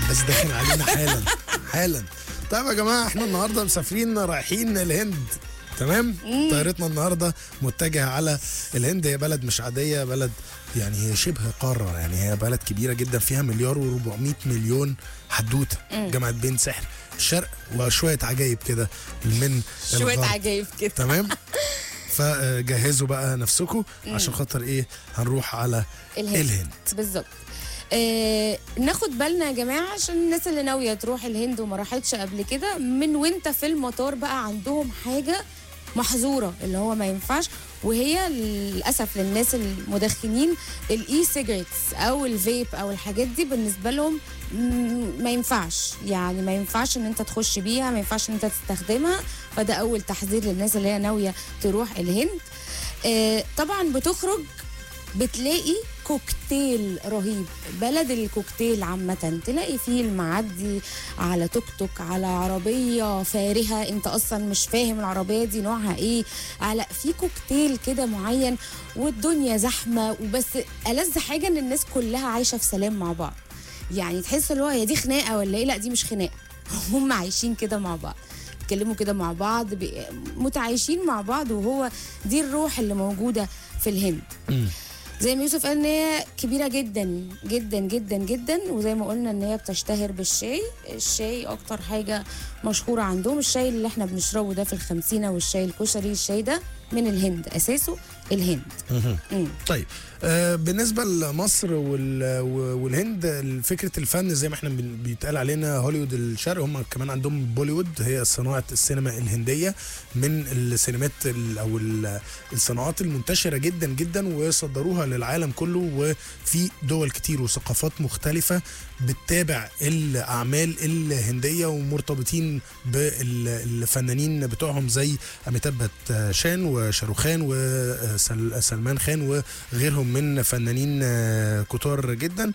بس داخل علينا حالا حالا طيب يا جماعه احنا النهارده مسافرين رايحين الهند تمام طيارتنا النهارده متجهه على الهند هي بلد مش عاديه بلد يعني هي شبه قاره يعني هي بلد كبيره جدا فيها مليار و400 مليون حدوته جامعه بين سحر الشرق وشويه عجايب كده من شويه الغرب. عجايب كده تمام فجهزوا بقى نفسكم عشان خاطر ايه هنروح على الهند. الهند بالظبط آه ناخد بالنا يا جماعه عشان الناس اللي ناويه تروح الهند وما راحتش قبل كده من وانت في المطار بقى عندهم حاجه محظوره اللي هو ما ينفعش وهي للاسف للناس المدخنين الاي سيجرتس او الفيب او الحاجات دي بالنسبه لهم م- ما ينفعش يعني ما ينفعش ان انت تخش بيها ما ينفعش ان انت تستخدمها فده اول تحذير للناس اللي هي ناويه تروح الهند آه طبعا بتخرج بتلاقي كوكتيل رهيب بلد الكوكتيل عامة تلاقي فيه المعدي على توك توك على عربية فارهة انت اصلا مش فاهم العربية دي نوعها ايه على في كوكتيل كده معين والدنيا زحمة وبس ألذ حاجة ان الناس كلها عايشة في سلام مع بعض يعني تحس اللي هو هي دي خناقة ولا ايه لا دي مش خناقة هم عايشين كده مع بعض بيتكلموا كده مع بعض بي- متعايشين مع بعض وهو دي الروح اللي موجودة في الهند زي ما يوسف قال ان هي كبيره جدا جدا جدا جدا وزي ما قلنا ان هي بتشتهر بالشاي الشاي اكتر حاجه مشهوره عندهم الشاي اللي احنا بنشربه ده في الخمسينه والشاي الكشري الشاي ده من الهند اساسه الهند مم. طيب آه بالنسبه لمصر وال- والهند فكره الفن زي ما احنا بن- بيتقال علينا هوليوود الشرق هم كمان عندهم بوليوود هي صناعه السينما الهنديه من السينمات ال- او ال- الصناعات المنتشره جدا جدا وصدروها للعالم كله وفي دول كتير وثقافات مختلفه بتتابع الاعمال الهنديه ومرتبطين بالفنانين بتوعهم زي اميتاب باتشان وشاروخان وسلمان خان وغيرهم من فنانين آه، كتار جدا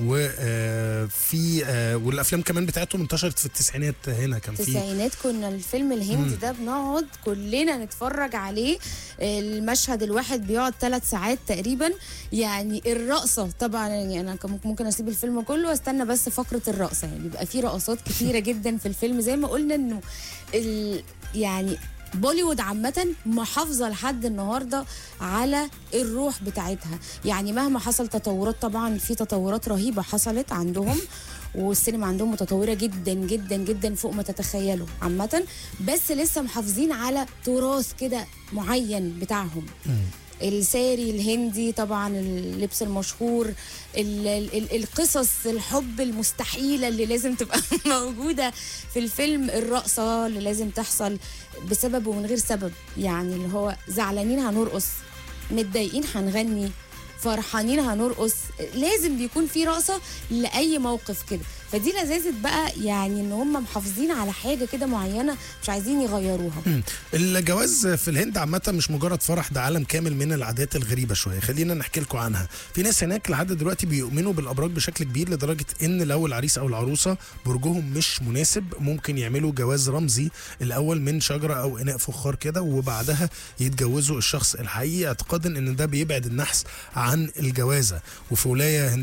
وفي والافلام كمان بتاعتهم انتشرت في التسعينات هنا كان في التسعينات كنا الفيلم الهندي ده بنقعد كلنا نتفرج عليه المشهد الواحد بيقعد ثلاث ساعات تقريبا يعني الرقصة طبعا يعني أنا كان ممكن أسيب الفيلم كله واستنى بس فقرة الرقصة يعني بيبقى في رقصات كتيرة جدا في الفيلم زي ما قلنا إنه ال يعني بوليوود عامة محافظة لحد النهاردة على الروح بتاعتها يعني مهما حصل تطورات طبعا في تطورات رهيبة حصلت عندهم والسينما عندهم متطورة جدا جدا جدا فوق ما تتخيلوا عامة بس لسه محافظين على تراث كده معين بتاعهم الساري الهندي طبعا اللبس المشهور ال ال القصص الحب المستحيلة اللي لازم تبقى موجودة في الفيلم الرقصة اللي لازم تحصل بسبب ومن غير سبب يعني اللي هو زعلانين هنرقص متضايقين هنغني فرحانين هنرقص لازم بيكون في رقصة لأي موقف كده فدي لذاذة بقى يعني ان هم محافظين على حاجة كده معينة مش عايزين يغيروها مم. الجواز في الهند عامة مش مجرد فرح ده عالم كامل من العادات الغريبة شوية خلينا نحكي لكم عنها في ناس هناك لحد دلوقتي بيؤمنوا بالأبراج بشكل كبير لدرجة إن لو العريس أو العروسة برجهم مش مناسب ممكن يعملوا جواز رمزي الأول من شجرة أو إناء فخار كده وبعدها يتجوزوا الشخص الحقيقي اعتقادا إن ده بيبعد النحس عن الجوازة وفي ولاية